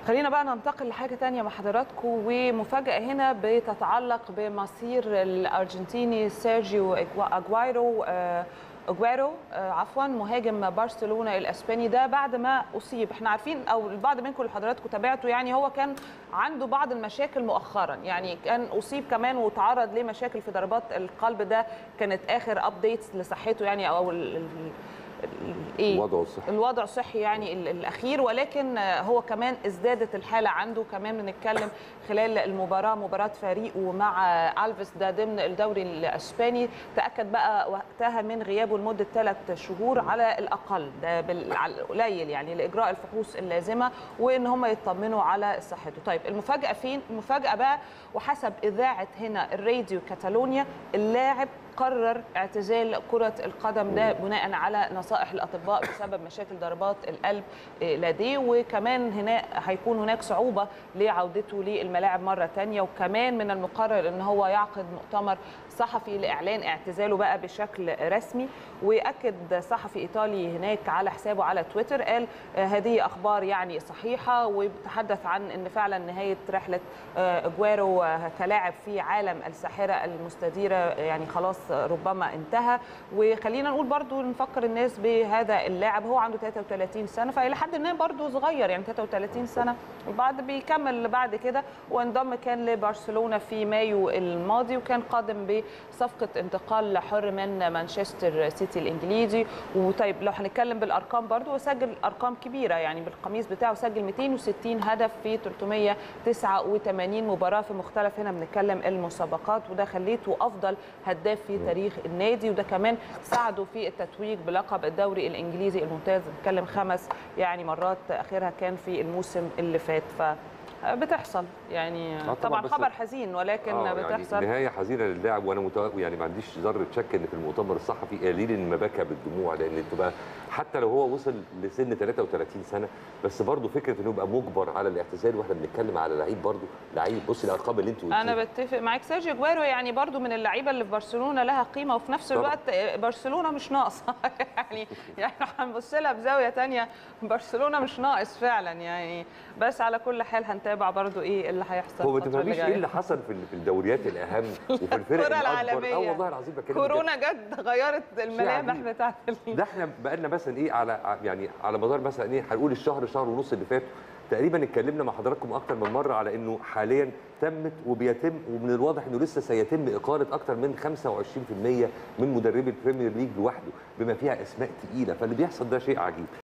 خلينا بقى ننتقل لحاجه تانية مع حضراتكم ومفاجاه هنا بتتعلق بمصير الارجنتيني سيرجيو اجوايرو اجويرو عفوا مهاجم برشلونه الاسباني ده بعد ما اصيب احنا عارفين او البعض منكم اللي حضراتكم تابعته يعني هو كان عنده بعض المشاكل مؤخرا يعني كان اصيب كمان وتعرض لمشاكل في ضربات القلب ده كانت اخر ابديتس لصحته يعني او ال ال ايه الوضع الصحي الوضع الصحي يعني الاخير ولكن هو كمان ازدادت الحاله عنده كمان بنتكلم خلال المباراه مباراه فريقه مع الفيس ده ضمن الدوري الاسباني تاكد بقى وقتها من غيابه لمده ثلاث شهور على الاقل ده على القليل يعني لاجراء الفحوص اللازمه وان هم يطمنوا على صحته طيب المفاجاه فين المفاجاه بقى وحسب اذاعه هنا الراديو كاتالونيا اللاعب قرر اعتزال كرة القدم ده بناء على نصائح الأطباء بسبب مشاكل ضربات القلب لديه وكمان هنا هيكون هناك صعوبة لعودته للملاعب مرة تانية وكمان من المقرر أن هو يعقد مؤتمر صحفي لإعلان اعتزاله بقى بشكل رسمي وأكد صحفي إيطالي هناك على حسابه على تويتر قال هذه أخبار يعني صحيحة وتحدث عن أن فعلا نهاية رحلة أجوارو كلاعب في عالم الساحرة المستديرة يعني خلاص ربما انتهى وخلينا نقول برضو نفكر الناس بهذا اللاعب هو عنده 33 سنه فالى حد ما برضو صغير يعني 33 سنه البعض بيكمل بعد كده وانضم كان لبرشلونه في مايو الماضي وكان قادم بصفقه انتقال حر من مانشستر سيتي الانجليزي وطيب لو هنتكلم بالارقام برضو هو سجل ارقام كبيره يعني بالقميص بتاعه سجل 260 هدف في 389 مباراه في مختلف هنا بنتكلم المسابقات وده خليته افضل هداف في تاريخ النادي وده كمان ساعده في التتويج بلقب الدوري الانجليزي الممتاز بنتكلم خمس يعني مرات اخرها كان في الموسم اللي فات ف بتحصل يعني طبعا, طبعا خبر حزين ولكن آه بتحصل يعني نهايه حزينه للاعب وانا متو... يعني ما عنديش ذره شك ان في المؤتمر الصحفي قليل ما بكى بالدموع لان انت بقى حتى لو هو وصل لسن 33 سنه بس برضه فكره انه يبقى مجبر على الاعتزال واحنا بنتكلم على لعيب برضه لعيب بص الارقام اللي انت انا بتفق معاك سيرجيو جويرو يعني برضه من اللعيبه اللي في برشلونه لها قيمه وفي نفس الوقت طبعا. برشلونه مش ناقصه يعني يعني هنبص لها بزاويه ثانيه برشلونه مش ناقص فعلا يعني بس على كل حال هنتابع برضه ايه اللي هيحصل هو ما تفهميش ايه اللي حصل في في الدوريات الاهم وفي الفرق الكره العالميه اه والله العظيم بكلمك كورونا جت غيرت الملامح بتاعت ده احنا بقى لنا مثلا ايه على يعني على مدار مثلا ايه هنقول الشهر شهر ونص اللي فات تقريبا اتكلمنا مع حضراتكم اكتر من مره على انه حاليا تمت وبيتم ومن الواضح انه لسه سيتم اقاله اكتر من 25% من مدربي البريمير ليج لوحده بما فيها اسماء تقيله فاللي بيحصل ده شيء عجيب